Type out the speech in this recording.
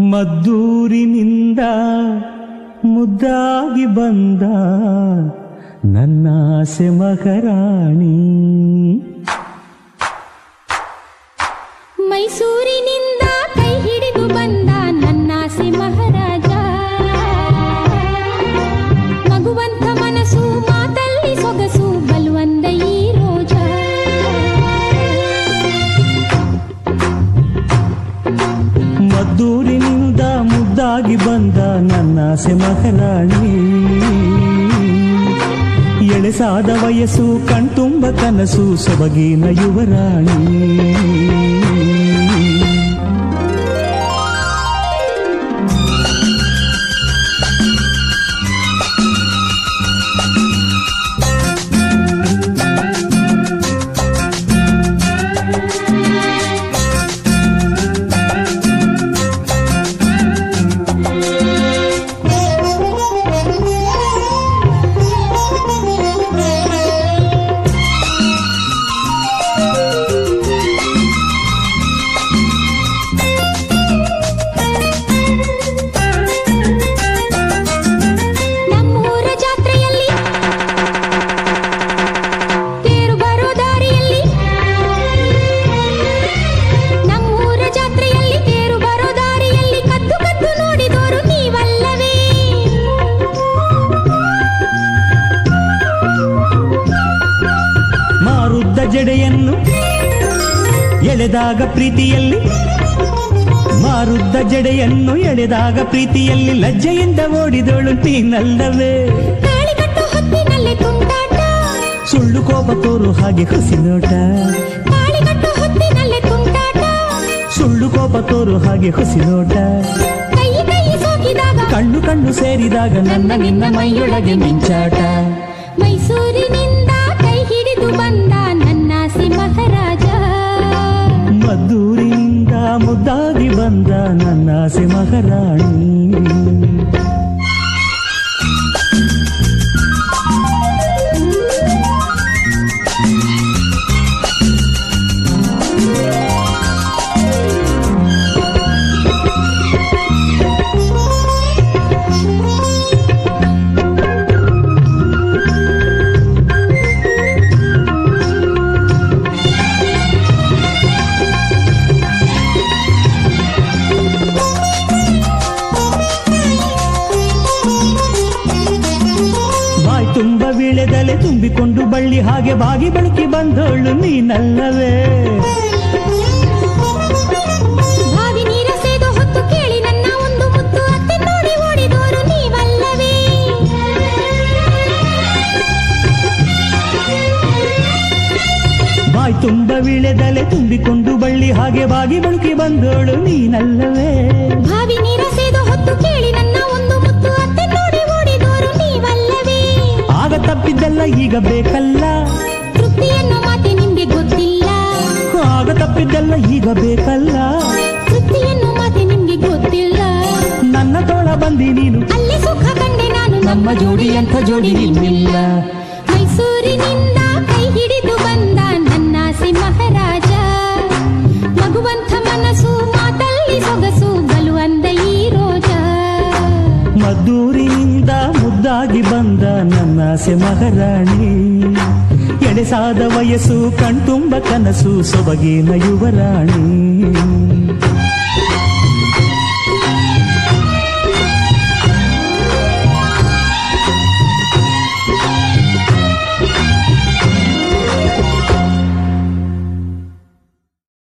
ಮದ್ದೂರಿನಿಂದ ಮುದ್ದಾಗಿ ಬಂದ ನನ್ನಾಸೆ ಮಹಾರಾಣಿ ಮೈಸೂರಿನಿಂದ ಕೈ ಹಿಡಿದು ಬಂದ ನನ್ನಾಸೆ ಮಹಾರಾಜ ಮಗುವಂತ ಮನಸ್ಸು ಮಾತಲ್ಲಿ ಸೊಗಸು ಬಲುವಂದ ಈ ರೋಜ ಮದ್ದೂರಿನಿಂದ ಮುದ್ದಾಗಿ ಬಂದ ನನ್ನಾಸೆ ಮಹಾರಾಣಿ ಎಳೆಸಾದ ವಯಸ್ಸು ಕಣ್ತುಂಬ ಕನಸು ಸೊಬಗಿನ ಯುವರಾಣಿ ನಮ್ಮೂರ ಜಾತ್ರೆಯಲ್ಲಿ ತೇರು ಬರೋ ದಾರಿಯಲ್ಲಿ ನಮ್ಮೂರ ಜಾತ್ರೆಯಲ್ಲಿ ತೇರು ಬರೋ ದಾರಿಯಲ್ಲಿ ಕದ್ದು ಕದ್ದು ನೋಡಿದೋರು ನೀವಲ್ಲವೇ ಮಾರುದ್ದ ಜಡೆಯನ್ನು ಎಳೆದಾಗ ಪ್ರೀತಿಯಲ್ಲಿ ಮಾರುದ್ದ ಜಡೆಯನ್ನು ಎಳೆದಾಗ ಪ್ರೀತಿಯಲ್ಲಿ ಲಜ್ಜೆಯಿಂದ ಓಡಿದೋಳು ನೀನಲ್ಲವೇ ತಾಳಿ ಕಟ್ಟೋ ಹೊತ್ತಿನಲ್ಲಿ ತುಂಟಾಟ ಸುಳ್ಳು ಕೋಪ ತೋರು ಹಾಗೆ ಹುಸಿ ನೋಟ ತಾಳಿ ಕಟ್ಟೋ ಹೊತ್ತಿನಲ್ಲಿ ತುಂಟಾಟ ಸುಳ್ಳು ಕೋಪ ತೋರು ಹಾಗೆ ಹುಸಿ ನೋಟ ಕೈ ಕೈ ಸೋಕಿದಾಗ ಕಣ್ಣು ಕಣ್ಣು ಸೇರಿದಾಗ ನನ್ನ ನಿನ್ನ ಮೈಯೊಳಗೆ ಮಿಂಚಾಟ ಮೈಸೂರಿನಿಂದ ಕೈ ಹಿಡಿದು ಬಂದ ನನ್ನಾಸೆ ಮಹಾರಾಜ ಮದ್ದೂರಿಂದ ಮುದ್ದಾಗಿ ಬಂದ ನನ್ನಾಸೆ ಮಹಾರಾಣಿ ಬಾಯ್ ತುಂಬ ವೀಳೆದಲೆ ತುಂಬಿಕೊಂಡು ಬಳ್ಳಿ ಹಾಗೆ ಬಾಗಿ ಬಳುಕಿ ಬಂದೋಳು ನೀನಲ್ಲವೇ ಬಾವಿ ನೀರ ಸೇದು ಹೊತ್ತು ಕೇಳಿ ನನ್ನ ಒಂದು ಮುತ್ತು ಅತ್ತೆ ನೋಡಿ ಓಡಿದೋರು ನೀವಲ್ಲವೇ ಬಾಯ್ ತುಂಬ ವೀಳೆದಲೆ ತುಂಬಿಕೊಂಡು ಬಳ್ಳಿ ಹಾಗೆ ಬಾಗಿ ಬಳುಕಿ ಬಂದೋಳು ನೀನಲ್ಲವೇ ಬಾವಿ ನೀರ ಸೇದು ಹೊತ್ತು ಕೇಳಿ ನನ್ನ ಒಂದು ಮುತ್ತು ಅತ್ತೆ ನೋಡಿ ಓಡಿದೋರು ನೀವಲ್ಲವೇ ಆಗ ತಪ್ಪಿದ್ದೆಲ್ಲ ಈಗ ಬೇಕಲ್ಲ ತೃಪ್ತಿ ಅನ್ನೋ ಮಾತೆ ನಿಮ್ಗೆ ಗೊತ್ತಿಲ್ಲ ಆಗ ತಪ್ಪಿದ್ದೆಲ್ಲ ಈಗ ಬೇಕಲ್ಲ ತೃಪ್ತಿ ಅನ್ನೋ ಮಾತೆ ನಿಮ್ಗೆ ಗೊತ್ತಿಲ್ಲ ನನ್ನ ತೋಳ ಬಂದಿ ನೀನು ಅಲ್ಲಿ ಸುಖ ಕಂಡೆ ನಾನು ನಮ್ಮ ಜೋಡಿ ಅಂತ ಜೋಡಿ ನಿಲ್ಲಿಲ್ಲ ಮೈಸೂರಿನಿಂದ ಕೈ ಹಿಡಿದು ಬಂದ ನನ್ನಾಸೆ ಮಹಾರಾಜ ಮಗುವಂತ ಮನಸ್ಸು ಮಾತಲ್ಲಿ ಸೊಗಸು ಬಲುವಂದ ಈ ರೋಜ ಮದ್ದೂರಿನಿಂದ ಮುದ್ದಾಗಿ ಬಂದ ನನ್ನಾಸೆ ಮಹಾರಾಣಿ ಎಳೆಸಾದ ವಯಸ್ಸು ಕಣ್ತುಂಬ ಕನಸು ಸೊಬಗಿನ ಯುವರಾಣಿ